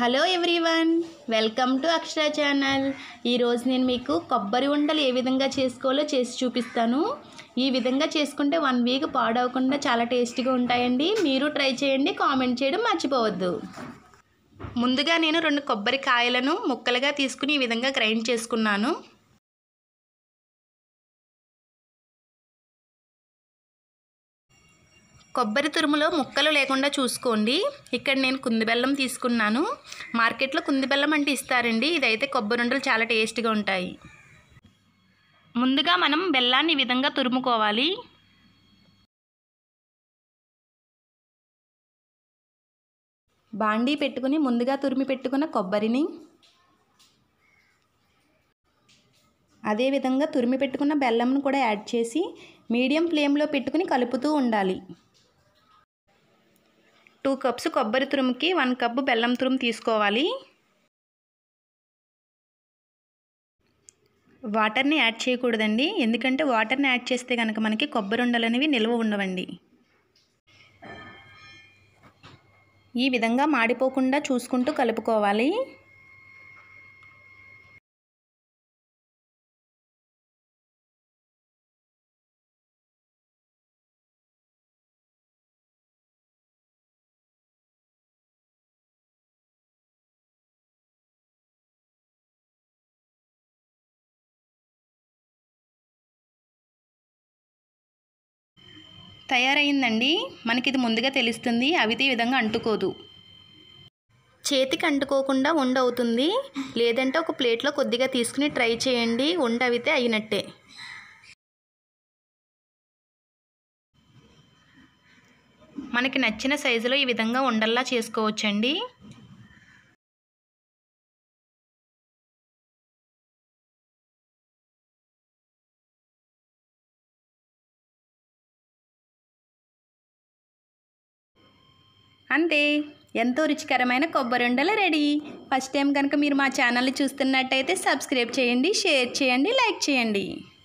hello everyone welcome to Akshara channel ఈరోజు నేను మీకు కొబ్బరి ఉండలు ఏ విధంగా చేసుకోవాలో చేసి చూపిస్తాను ఈ విధంగా చేసుకుంటే వన్ వీక్ పాడవకుండా చాలా టేస్టీగా ఉంటాయండి మీరు ట్రై చేయండి కామెంట్ చేయడం మర్చిపోవద్దు ముందుగా నేను రెండు కొబ్బరి కాయలను ముక్కలుగా తీసుకుని ఈ విధంగా గ్రైండ్ చేసుకున్నాను కొబ్బరి తురుములో ముక్కలు లేకుండా చూసుకోండి ఇక్కడ నేను కుంది బెల్లం తీసుకున్నాను మార్కెట్లో కుంది బెల్లం అంటే ఇస్తారండి ఇదైతే కొబ్బరి ఉండలు చాలా టేస్ట్గా ఉంటాయి ముందుగా మనం బెల్లాన్ని ఈ విధంగా తురుముకోవాలి బాండీ పెట్టుకుని ముందుగా తురిమి పెట్టుకున్న కొబ్బరిని అదేవిధంగా తురిమి పెట్టుకున్న బెల్లంను కూడా యాడ్ చేసి మీడియం ఫ్లేమ్లో పెట్టుకుని కలుపుతూ ఉండాలి టూ కప్స్ కొబ్బరి తురుముకి వన్ కప్పు బెల్లం తురుము తీసుకోవాలి వాటర్ని యాడ్ చేయకూడదండి ఎందుకంటే వాటర్ని యాడ్ చేస్తే కనుక మనకి కొబ్బరి ఉండలు అనేవి నిల్వ ఉండవండి ఈ విధంగా మాడిపోకుండా చూసుకుంటూ కలుపుకోవాలి తయారైందండి మనకి ఇది ముందుగా తెలుస్తుంది అవితే ఈ విధంగా అంటుకోదు చేతికి అంటుకోకుండా ఉండ అవుతుంది లేదంటే ఒక ప్లేట్లో కొద్దిగా తీసుకుని ట్రై చేయండి ఉండ అవితే అయినట్టే మనకి నచ్చిన సైజులో ఈ విధంగా ఉండల్లా చేసుకోవచ్చండి అంతే ఎంతో రుచికరమైన కొబ్బరి ఉండలు రెడీ ఫస్ట్ టైం కనుక మీరు మా ఛానల్ని చూస్తున్నట్టయితే సబ్స్క్రైబ్ చేయండి షేర్ చేయండి లైక్ చేయండి